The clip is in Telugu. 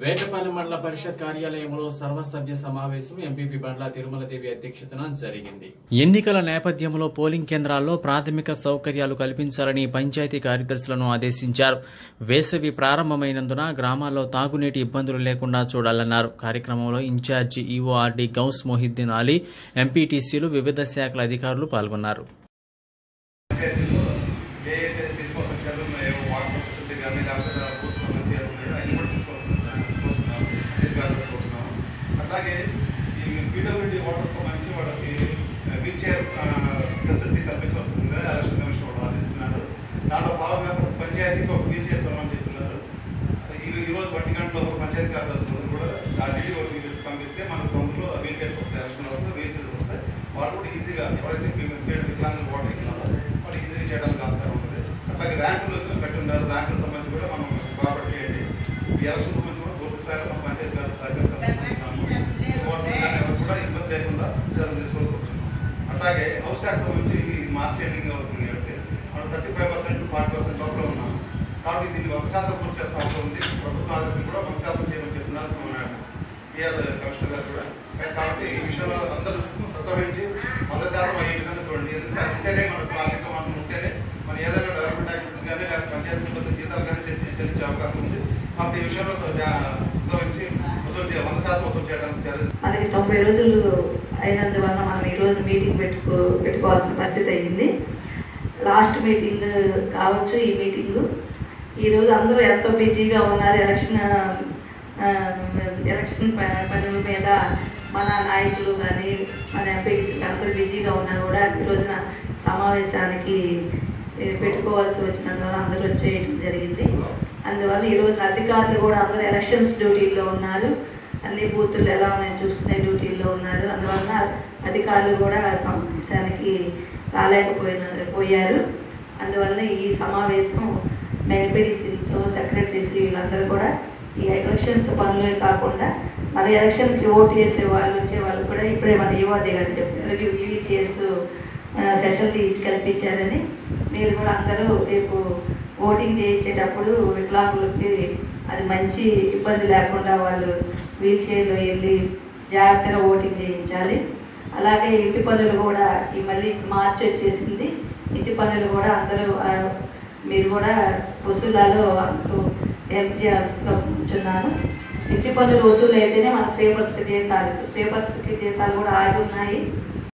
వేటపల్లి మండల పరిషత్ కార్యాలయంలో సర్వసభ్య సమావేశం ఎంపీపీ బండ్ల తిరుమలదేవి అధ్యక్షతన జరిగింది ఎన్నికల నేపథ్యంలో పోలింగ్ కేంద్రాల్లో ప్రాథమిక సౌకర్యాలు కల్పించాలని పంచాయతీ కార్యదర్శులను ఆదేశించారు వేసవి ప్రారంభమైనందున గ్రామాల్లో తాగునీటి ఇబ్బందులు లేకుండా చూడాలన్నారు కార్యక్రమంలో ఇన్ఛార్జి ఈఓఆర్డీ గౌస్ మొహిద్దీన్ అలీ ఎంపీటీసీలు వివిధ శాఖల అధికారులు పాల్గొన్నారు పంచాయతీలో ఏ అయితే తీసుకోవాల్సిన మేము వాటర్ ఫెసిలిటీ కానీ లేకపోతే బూత్ సంబంధించి ఏమున్నాయో అన్ని కూడా తీసుకోవాల్సిన తీసుకొస్తున్నాము అట్లాగే ఈ పీడబ్ల్యూడీ వాటర్ సంబంధించి వాళ్ళకి వీల్ చైర్ ఫెసిలిటీ కల్పించవలసిందిగా ఎలక్షన్ కమిషన్ వాళ్ళు ఆదేశిస్తున్నారు దాంట్లో భాగంగా ప్రతి పంచాయతీకి ఒక వీల్ చైర్ కొనమని చెప్తున్నారు ఈ ఈ రోజు ఒంటి గంటలో పంచాయతీ కార్యదర్శులు కూడా ఆ డీడీ వర్క్ పంపిస్తే మనకు తొందరలో వీల్ చైర్స్ వస్తాయి ఎలక్షన్ వరకు వీల్ చైర్స్ వస్తాయి వాళ్ళు కూడా ఈజీగా ఎవరైతే వికలాంగులు ఓటర్ ఇస్తున్నారో వాళ్ళు ఈజీగా చేయడానికి ఆస్కారం ఉంటుంది అట్లాగే ర్యాంకులు పెట్టున్నారు ర్యాంకుల సంబంధించి కూడా మనం కాబట్టి చేయండి ఈ ఎలక్షన్ సంబంధించి కూడా పూర్తి స్థాయిలో మన పంచాయతీ గారు సహకరించాలనుకుంటున్నాము ఓటర్ ఎవరు కూడా ఇబ్బంది లేకుండా చర్యలు తీసుకోవాలనుకుంటున్నాం అట్లాగే హౌస్ ట్యాక్స్ సంబంధించి ఈ మార్చి ఎండింగ్ అవుతుంది కాబట్టి మనం thirty five percent forty percent లోపల ఉన్నాం కాబట్టి దీన్ని ఒక శాతం పూర్తి చేస్తా ఉంటుంది ప్రభుత్వ ఆదేశం కూడా ఒక శాతం చేయమని చెప్తున్నారు మన పిఆర్ కమిషనర్ గారు కూడా కాబట్టి ఈ విషయంలో అందరూ సంక్రమించి వంద శాతం అయ్యే విధంగా చూడండి ఎందుకంటే ఉంటేనే మనకు ఆర్థిక మనం ఉంటేనే మన ఏదైనా డెవలప్మెంట్ యాక్టివిటీస్ కానీ లేకపోతే పంచాయతీ సిబ్బంది జీతాలు కానీ చెల్లి- చెల్లించే అవకాశం ఉంది కాబట్టి ఈ విషయంలో జా- సంక్రమించి వసూలు చేయ వంద శాతం వసూలు చేయడానికి చర్య మనకి తొంభై రోజులు అయినందువల్ల మనం ఈ రోజు మీటింగ్ పెట్టుకో పెట్టుకోవాల్సిన పరిస్థితి అయింది లాస్ట్ మీటింగ్ కావచ్చు ఈ మీటింగ్ ఈరోజు అందరూ ఎంతో బిజీగా ఉన్నారు ఎలక్షన్ ఆ, ఎలక్షన్ ప- పనుల మీద మన నాయకులు కానీ మన ఎంపీస్ అందరూ బిజీగా ఉన్నా కూడా ఈ రోజున సమావేశానికి ఏ, పెట్టుకోవాల్సి వచ్చినందువల్ల అందరూ వచ్చేయడం జరిగింది అందువల్ల ఈ రోజు అధికారులు కూడా అందరూ ఎలక్షన్స్ డ్యూటీల్లో ఉన్నారు అన్ని బూతులు ఎలా ఉన్నాయో చూసుకునే డ్యూటీల్లో ఉన్నారు అందువలన అధికారులు కూడా సమావేశానికి రాలేకపోయిన పోయారు అందువలన ఈ సమావేశం ఎంపీడీసీలతో సెక్రటరీస్ వీళ్ళందరూ కూడా ఈ ఎలక్షన్స్ పనులే కాకుండా మన ఎలక్షన్కి ఓటు చేసే వాళ్ళు వచ్చే వాళ్ళు కూడా ఇప్పుడే మన యువతి గారు చెప్పారు ఇవి చేసు ఫెసిలిటీ కల్పించారని మీరు కూడా అందరూ రేపు ఓటింగ్ చేయించేటప్పుడు వికలాంగులకి అది మంచి ఇబ్బంది లేకుండా వాళ్ళు వీల్ చైర్లో వెళ్ళి జాగ్రత్తగా ఓటింగ్ చేయించాలి అలాగే ఇంటి పనులు కూడా ఈ మళ్ళీ మార్చి వచ్చేసింది ఇంటి పనులు కూడా అందరూ ఆ, మీరు కూడా వసూలాలో అందరూ హెల్ప్ చేయాల్సిగా ఉంటున్నాను ఇంటి పనులు వసూలు అయితేనే మన స్వీపర్స్కి జీతాలు స్వీపర్స్కి జీతాలు కూడా ఆగి ఉన్నాయి